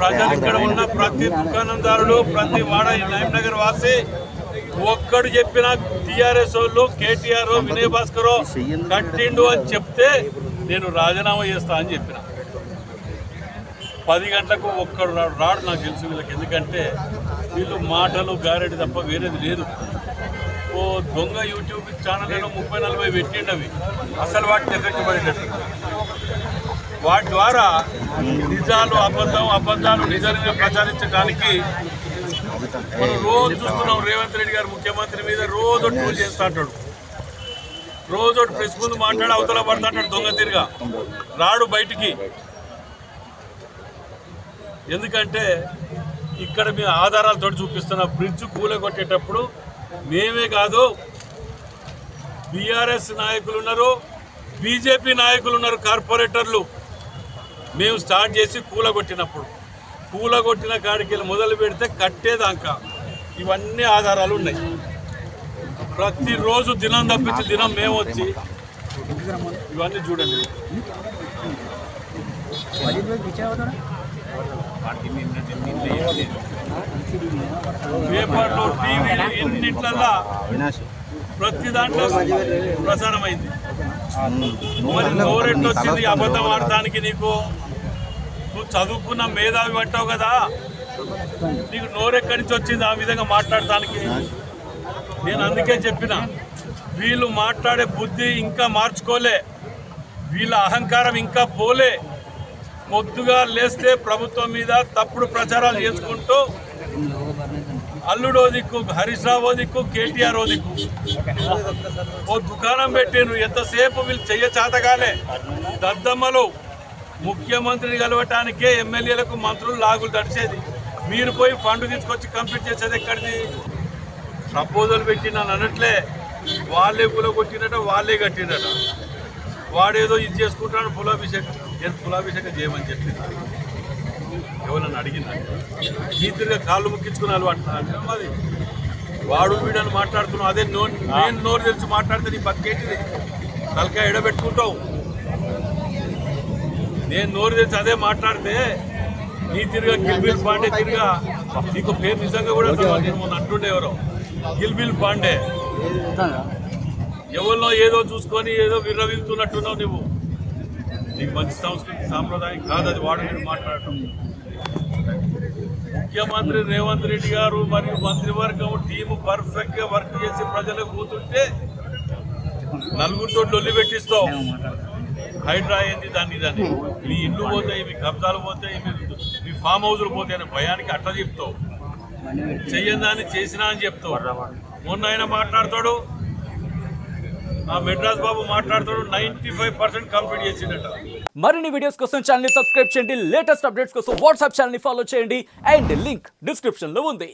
ప్రజలు ఇక్కడ ఉన్న ప్రతి దుకాణందారుడు ప్రతి వాడ ఈ నయం నగర్ వాసి ఒక్కడు చెప్పిన టిఆర్ఎస్ వాళ్ళు కేటీఆర్ వినయ్ భాస్కర్ కట్టిండు అని చెప్తే నేను రాజీనామా చేస్తా అని చెప్పిన పది గంటలకు ఒక్కడు రాడు రాడు నాకు తెలుసు వీళ్ళకి ఎందుకంటే వీళ్ళు మాటలు గారెడి తప్ప వేరేది లేదు ఓ దొంగ యూట్యూబ్ ఛానల్లో ముప్పై నలభై పెట్టిండు అవి అసలు వాటికి ఎఫెక్ట్ పడేటట్టు వాటి ద్వారా నిజాలు అబద్ధం అబద్ధాలు నిజంగా ప్రచారించడానికి మనం రోజు చూస్తున్నాం రేవంత్ రెడ్డి గారు ముఖ్యమంత్రి మీద రోజు ట్రోల్ చేస్తా అంటాడు రోజు ఒకటి ప్రెస్ ముందు మాట్లాడి అవతల పడతా అంటాడు దొంగ తిరిగా రాడు బయటికి ఎందుకంటే ఇక్కడ మీ ఆధారాలతో చూపిస్తున్న బ్రిడ్జ్ కూలగొట్టేటప్పుడు మేమే కాదు బీఆర్ఎస్ నాయకులు ఉన్నారు బీజేపీ నాయకులు ఉన్నారు కార్పొరేటర్లు మేము స్టార్ట్ చేసి కూలగొట్టినప్పుడు కూలగొట్టిన కాడికి వెళ్ళి మొదలు పెడితే కట్టేదాకా ఇవన్నీ ఆధారాలు ఉన్నాయి ప్రతిరోజు దినం తప్పించి దినం మేము వచ్చి ఇవన్నీ చూడండి పేపర్లో టీవీలు ఎన్నిట్లల్లా ప్రతి దాంట్లో ప్రసారమైంది మరి నోరెట్టు వచ్చింది అబద్ధం ఆడటానికి నీకు నువ్వు చదువుకున్న మేధావి అంటావు కదా నీకు నోరెక్కడి నుంచి వచ్చింది ఆ విధంగా మాట్లాడటానికి నేను అందుకే చెప్పిన వీళ్ళు మాట్లాడే బుద్ధి ఇంకా మార్చుకోలే వీళ్ళ అహంకారం ఇంకా పోలే పొద్దుగా లేస్తే ప్రభుత్వం మీద తప్పుడు ప్రచారాలు చేసుకుంటూ అల్లుడో దిక్కు హరీష్ రావు దిక్కు కేటీఆర్ ఓ దిక్కు ఓ దుకాణం పెట్టిండ్రు ఎంతసేపు వీళ్ళు చెయ్య చేతగాలే దద్దమ్మలు ముఖ్యమంత్రిని కలవటానికే ఎమ్మెల్యేలకు మంత్రులు లాగులు తడిచేది మీరు పోయి ఫండ్ తీసుకొచ్చి కంప్లీట్ చేసేది ఎక్కడిది ప్రపోజల్ పెట్టి నన్ను అనట్లే వాళ్ళే కుల కొట్టినట వాళ్ళే కట్టినట వాడేదో ఇది చేసుకుంటాడు పులాభిషేకం నేను పులాభిషేకం చేయమని చెప్పింది ఎవరన్నా అడిగిందా నీతిగా కాళ్ళు ముక్కించుకుని అలవాటు అది వాడు వీడని మాట్లాడుతున్నావు అదే నో నేను నోరు తెరిచి మాట్లాడితే నీ బతికేటిది తలకాయ ఎడబెట్టుకుంటావు నేను నోరు తెరిచి అదే మాట్లాడితే నీ తిరిగా గిల్బిల్ పాండే తిరిగా నీకు పేరు నిజంగా కూడా తెలియదు. నేను మొన్న అంటుండే ఎవరో గిల్బిల్ పాండే ఎవరినో ఏదో చూసుకొని ఏదో విర్రవీగుతున్నట్టున్నావు నువ్వు నీకు మంచి సంస్కృతి సాంప్రదాయం కాదు అది వాడు నేను మాట్లాడటం ముఖ్యమంత్రి రేవంత్ రెడ్డి గారు మరియు మంత్రివర్గం టీము పర్ఫెక్ట్ గా వర్క్ చేసి ప్రజలకు కూతుంటే నలుగురితో లొల్లి పెట్టిస్తావు హైడ్రా అయింది దాన్ని దాన్ని మీ ఇల్లు పోతాయి మీ కబ్జాలు పోతాయి మీ మీ ఫామ్ హౌస్లు పోతాయి అనే భయానికి అట్లా చెప్తావు చెయ్యని దాన్ని చేసినా అని చెప్తావు మొన్న ఆయన మాట్లాడతాడు ఆ మెడ్రాస్ బాబు మాట్లాడతాడు నైంటీ ఫైవ్ పర్సెంట్ కంప్లీట్ చేసిండట మరిన్ని వీడియోస్ కోసం ఛానల్ సబ్స్క్రైబ్ చేయండి లేటెస్ట్ అప్డేట్స్ కోసం వాట్సాప్ ఛానల్ ఫాలో చేయండి అండ్ లింక్ డిస్క్రిప్షన్ లో ఉంది